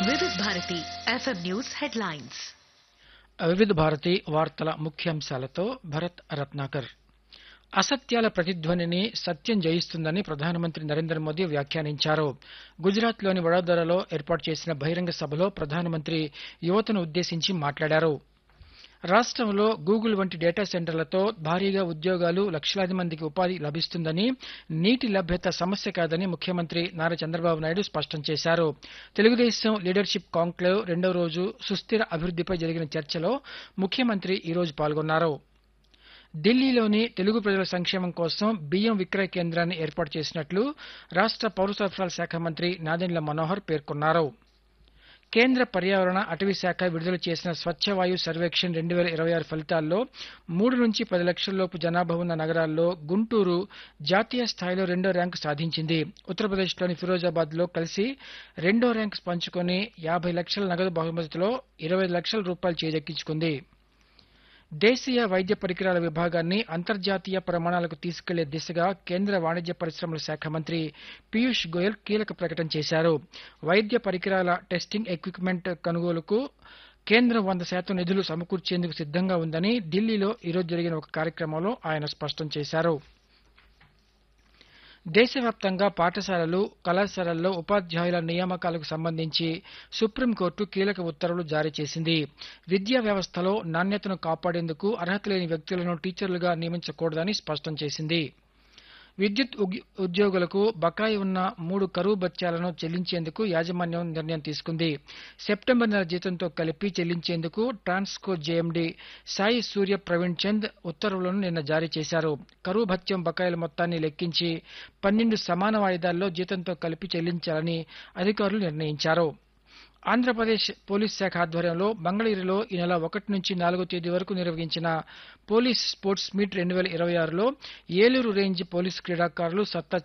వివిధ Bharati FM news headlines వివిధ భారతి వార్తల ముఖ్యాంశాలతో భరత్ రత్నాకర్ అసత్యాల ప్రతిధ్వనిని సత్యం జయిస్తుందని ప్రధానమంత్రి నరేంద్ర మోదీ వ్యాఖ్యానించారు గుజరాత్లోని వడోదరలో ఏర్పాటు చేసిన బహిరంగ సభలో ప్రధానమంత్రి యువతను ఉద్దేశించి మాట్లాడారు రాష్ట్రంలో గూగుల్ వంటి డేటా సెంటర్లతో భారీగా ఉద్యోగాలు లక్షలాది మందికి ఉపాధి లభిస్తుందని నీటి లభ్యత సమస్య కాదని ముఖ్యమంత్రి నారా చంద్రబాబు నాయుడు స్పష్టం చేశారు తెలుగుదేశం లీడర్షిప్ కాంక్లేవ్ రెండో రోజు సుస్థిర అభివృద్దిపై జరిగిన చర్చలో ముఖ్యమంత్రి ఈ రోజు పాల్గొన్నారు ఢిల్లీలోని తెలుగు ప్రజల సంక్షేమం కోసం బియ్యం విక్రయ కేంద్రాన్ని ఏర్పాటు చేసినట్లు రాష్ట్ర పౌర సరఫరాల శాఖ మంత్రి నాదెండ్ల మనోహర్ పేర్కొన్నారు కేంద్ర పర్యావరణ అటవీ శాఖ విడుదల చేసిన స్వచ్ఛ వాయు సర్వేక్షణ్ రెండు వేల ఇరవై ఆరు ఫలితాల్లో మూడు నుంచి పది లక్షల లోపు జనాభా ఉన్న నగరాల్లో గుంటూరు జాతీయ స్థాయిలో రెండో ర్యాంకు సాధించింది ఉత్తరప్రదేశ్లోని ఫిరోజాబాద్ లో కలిసి రెండో ర్యాంకు పంచుకొని యాభై లక్షల నగదు బహుమతిలో ఇరవై లక్షల రూపాయలు చేజెక్కించుకుంది దేశీయ వైద్య పరికరాల విభాగాన్ని అంతర్జాతీయ ప్రమాణాలకు తీసుకెళ్లే దిశగా కేంద్ర వాణిజ్య పరిశ్రమల శాఖ మంత్రి పీయూష్ గోయల్ కీలక ప్రకటన చేశారు వైద్య పరికరాల టెస్టింగ్ ఎక్విప్మెంట్ కొనుగోలుకు కేంద్రం వంద శాతం నిధులు సమకూర్చేందుకు సిద్ధంగా ఉందని ఢిల్లీలో ఈరోజు జరిగిన ఒక కార్యక్రమంలో ఆయన స్పష్టం చేశారు దేశవ్యాప్తంగా పాఠశాలలు కళాశాలల్లో ఉపాధ్యాయుల నియామకాలకు సంబంధించి సుప్రీంకోర్టు కీలక ఉత్తర్వులు జారీ చేసింది విద్యా వ్యవస్థలో నాణ్యతను కాపాడేందుకు అర్హత లేని వ్యక్తులను టీచర్లుగా నియమించకూడదని స్పష్టం చేసింది విద్యుత్ ఉగ్- ఉద్యోగులకు బకాయి ఉన్న మూడు కరువు బత్యాలను చెల్లించేందుకు యాజమాన్యం నిర్ణయం తీసుకుంది సెప్టెంబర్ నెల జీతంతో కలిపి చెల్లించేందుకు ట్రాన్స్కో జేఎండీ సాయి సూర్య ప్రవీణ్ చంద్ ఉత్తర్వులను నిన్న జారీ చేశారు కరువు భత్యం బకాయిల మొత్తాన్ని లెక్కించి పన్నెండు సమాన వాయిదాల్లో జీతంతో కలిపి చెల్లించాలని అధికారులు నిర్ణయించారు ఆంధ్రప్రదేశ్ పోలీస్ శాఖ ఆధ్వర్యంలో మంగళగిరిలో ఈ నెల ఒకటి నుంచి నాలుగో తేదీ వరకు నిర్వహించిన పోలీస్ స్పోర్ట్స్ మీట్ రెండు వేల ఇరవై ఆరులో ఏలూరు రేంజ్ పోలీస్ క్రీడాకారులు సత్తా